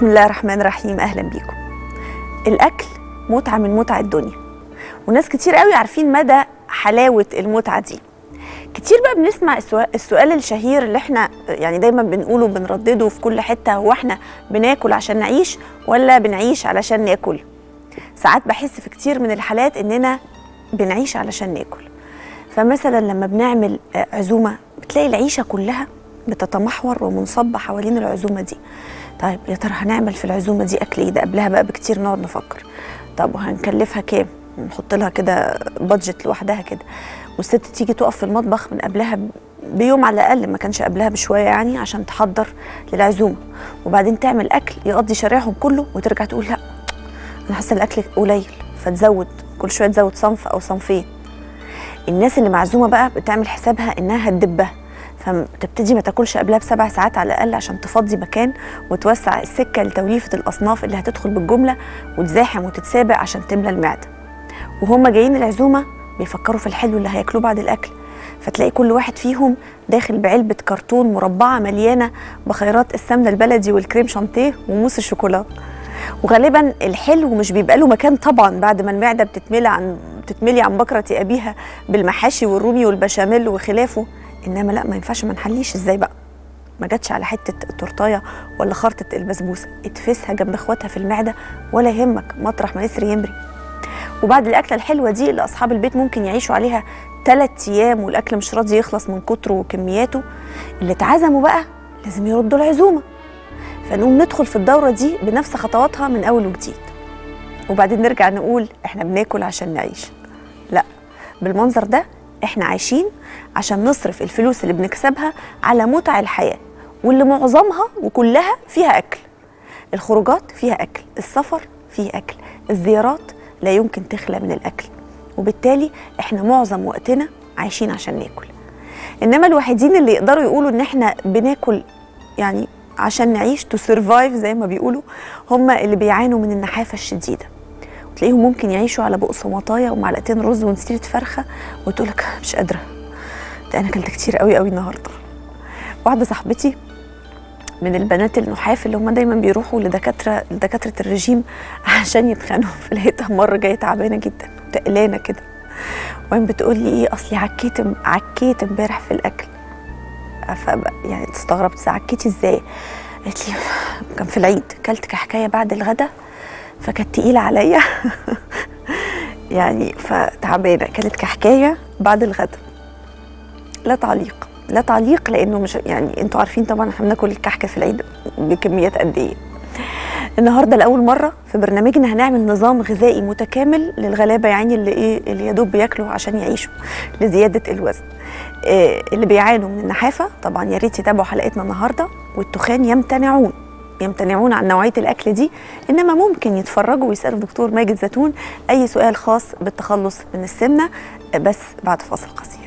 بسم الله الرحمن الرحيم اهلا بيكم الاكل متعه من متع الدنيا وناس كتير قوي عارفين مدى حلاوه المتعه دي كتير بقى بنسمع السؤال, السؤال الشهير اللي احنا يعني دايما بنقوله بنردده في كل حته هو احنا بناكل عشان نعيش ولا بنعيش علشان ناكل ساعات بحس في كتير من الحالات اننا بنعيش علشان ناكل فمثلا لما بنعمل آه، عزومه بتلاقي العيشه كلها بتتمحور ومنصبه حوالين العزومه دي طيب يا ترى هنعمل في العزومه دي اكل ايه ده قبلها بقى بكتير نقعد نفكر طب وهنكلفها كام نحط لها كده بادجت لوحدها كده والست تيجي تقف في المطبخ من قبلها ب- بيوم على الاقل ما كانش قبلها بشويه يعني عشان تحضر للعزومه وبعدين تعمل اكل يقضي شارعهم كله وترجع تقول لا انا حاسه الاكل قليل فتزود كل شويه تزود صنف او صنفين الناس اللي معزومه بقى بتعمل حسابها انها هتدبها فبتبتدي ما تاكلش قبلها بسبع ساعات على الاقل عشان تفضي مكان وتوسع السكه لتوليفه الاصناف اللي هتدخل بالجمله وتزاحم وتتسابق عشان تملى المعده وهم جايين العزومه بيفكروا في الحلو اللي هياكلوه بعد الاكل فتلاقي كل واحد فيهم داخل بعلبه كرتون مربعه مليانه بخيرات السمنه البلدي والكريم شانتيه وموس الشوكولاته وغالبا الحلو مش بيبقى له مكان طبعا بعد ما المعده بتتملى عن بتتملي عن بكره ابيها بالمحاشي والرومي والبشاميل وخلافه انما لا ما ينفعش ما نحليش ازاي بقى ما جاتش على حته التورتايه ولا خرطه البسبوسه اتفسها جنب اخواتها في المعده ولا يهمك مطرح ما يسري يمري وبعد الاكله الحلوه دي اللي اصحاب البيت ممكن يعيشوا عليها ثلاث ايام والاكل مش راضي يخلص من كتره وكمياته اللي اتعزموا بقى لازم يردوا العزومه فنقوم ندخل في الدوره دي بنفس خطواتها من اول وجديد وبعدين نرجع نقول احنا بناكل عشان نعيش لا بالمنظر ده احنا عايشين عشان نصرف الفلوس اللي بنكسبها على متع الحياه واللي معظمها وكلها فيها اكل الخروجات فيها اكل السفر فيه اكل الزيارات لا يمكن تخلى من الاكل وبالتالي احنا معظم وقتنا عايشين عشان ناكل انما الوحيدين اللي يقدروا يقولوا ان احنا بناكل يعني عشان نعيش تو سرفايف زي ما بيقولوا هم اللي بيعانوا من النحافه الشديده وتلاقيهم ممكن يعيشوا على بقسماطايه ومعلقتين رز ونسيره فرخه وتقول لك مش قادره ده انا اكلت كتير قوي قوي النهارده واحده صاحبتي من البنات النحاف اللي هم دايما بيروحوا لدكاتره لدكاتره الرجيم عشان يتخانقوا فلقيتها مره جايه تعبانه جدا تقلانه كده وين بتقول لي ايه اصلي عكيت عكيت امبارح في الاكل ف يعني استغربت عكيتي ازاي قالت لي كان في العيد كلت كحكايه بعد الغدا فكانت تقيله عليا يعني فتعبانه كانت كحكايه بعد الغدا لا تعليق لا تعليق لانه مش يعني انتوا عارفين طبعا احنا بناكل الكحك في العيد بكميات قد ايه النهارده لاول مره في برنامجنا هنعمل نظام غذائي متكامل للغلابه يعني اللي ايه اللي يا دوب بياكلوا عشان يعيشوا لزياده الوزن إيه اللي بيعانوا من النحافه طبعا يا ريت يتابعوا حلقتنا النهارده والتخان يمتنعون يمتنعون عن نوعيه الاكل دي انما ممكن يتفرجوا ويسالوا دكتور ماجد زيتون اي سؤال خاص بالتخلص من السمنه بس بعد فاصل قصير